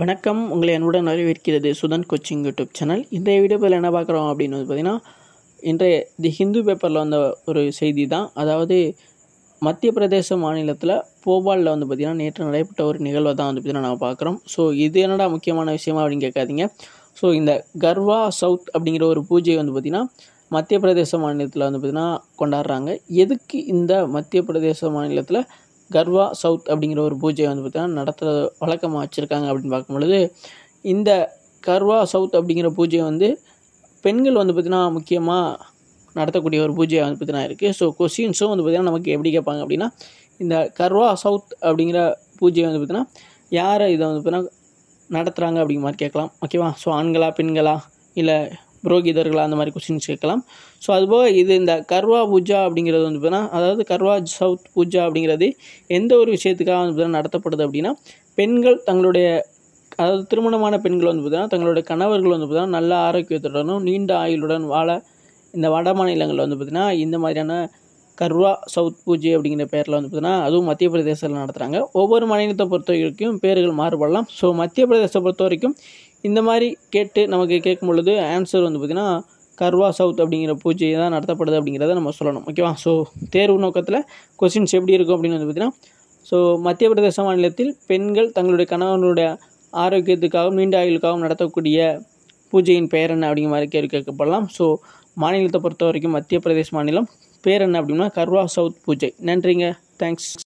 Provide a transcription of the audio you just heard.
வணக்கம் உங்களை அன்புடன் வரவேற்கிறது சுதன் கோச்சிங் யூடியூப் சேனல் இந்த வீடியோ பதில் என்ன பார்க்குறோம் அப்படின்னு வந்து பார்த்தீங்கன்னா இன்றைய தி ஹிந்து பேப்பரில் வந்த ஒரு செய்தி தான் அதாவது மத்திய பிரதேச மாநிலத்தில் போபாலில் வந்து பார்த்திங்கன்னா நேற்று நடைபெற்ற ஒரு நிகழ்வை தான் வந்து பார்த்திங்கன்னா நான் பார்க்குறோம் ஸோ இது என்னடா முக்கியமான விஷயமா அப்படின்னு கேட்காதீங்க ஸோ இந்த கர்வா சவுத் அப்படிங்கிற ஒரு பூஜை வந்து பார்த்திங்கன்னா மத்திய பிரதேச மாநிலத்தில் வந்து பார்த்திங்கன்னா கொண்டாடுறாங்க எதுக்கு இந்த மத்திய பிரதேச மாநிலத்தில் கர்வா சவுத் அப்படிங்கிற ஒரு பூஜையை வந்து பார்த்திங்கன்னா நடத்துகிற வழக்கமாக வச்சுருக்காங்க அப்படின்னு பார்க்கும் பொழுது இந்த கர்வா சவுத் அப்படிங்கிற பூஜை வந்து பெண்கள் வந்து பார்த்திங்கன்னா முக்கியமாக நடத்தக்கூடிய ஒரு பூஜையாக வந்து பார்த்திங்கன்னா இருக்குது ஸோ கொஸ்டின்ஸும் வந்து பார்த்திங்கன்னா நமக்கு எப்படி கேட்பாங்க அப்படின்னா இந்த கர்வா சவுத் அப்படிங்கிற பூஜையை வந்து பார்த்திங்கன்னா யாரை இதை வந்து பார்த்திங்கன்னா நடத்துகிறாங்க அப்படிங்கிற மாதிரி கேட்கலாம் ஓகேவா ஸோ ஆண்களா பெண்களா இல்லை புரோகிதர்களா அந்த மாதிரி கொஸ்டின்ஸ் கேட்கலாம் ஸோ அதுபோக இது இந்த கர்வா பூஜா அப்படிங்கிறது வந்து பார்த்தீங்கன்னா அதாவது கர்வா சவுத் பூஜா அப்படிங்கிறது எந்த ஒரு விஷயத்துக்காக வந்து பார்த்தீங்கன்னா நடத்தப்படுது அப்படின்னா பெண்கள் தங்களுடைய அதாவது திருமணமான பெண்கள் வந்து பார்த்தீங்கன்னா தங்களுடைய கணவர்கள் வந்து பார்த்தீங்கன்னா நல்ல ஆரோக்கியத்துடனும் நீண்ட ஆயுளுடன் வாழ இந்த வட மாநிலங்களில் வந்து பார்த்திங்கன்னா இந்த மாதிரியான கர்வா சவுத் பூஜை அப்படிங்கிற பேரில் வந்து பார்த்திங்கன்னா அதுவும் மத்திய பிரதேசத்தில் நடத்துகிறாங்க ஒவ்வொரு மாநிலத்தை பொறுத்த வரைக்கும் பேர்கள் மாறுபடலாம் ஸோ மத்திய பிரதேசத்தை பொறுத்த வரைக்கும் இந்த மாதிரி கேட்டு நமக்கு கேட்கும் பொழுது ஆன்சர் வந்து பார்த்திங்கன்னா கர்வா சவுத் அப்படிங்கிற பூஜை தான் நடத்தப்படுது அப்படிங்கிறத நம்ம சொல்லணும் ஓகேவா ஸோ தேர்வு நோக்கத்தில் கொஸ்டின்ஸ் எப்படி இருக்கும் அப்படின்னு வந்து பார்த்திங்கன்னா ஸோ மத்திய பிரதேச மாநிலத்தில் பெண்கள் தங்களுடைய கணவனுடைய ஆரோக்கியத்துக்காகவும் நீண்ட ஆயுளுக்காகவும் நடத்தக்கூடிய பூஜையின் பெயர் என்ன அப்படிங்கிற மாதிரி கேள்வி கேட்கப்படலாம் ஸோ மாநிலத்தை பொறுத்த வரைக்கும் மத்திய பிரதேச மாநிலம் பேர் என்ன அப்படின்னா கர்வா சவுத் பூஜை நன்றிங்க தேங்க்ஸ்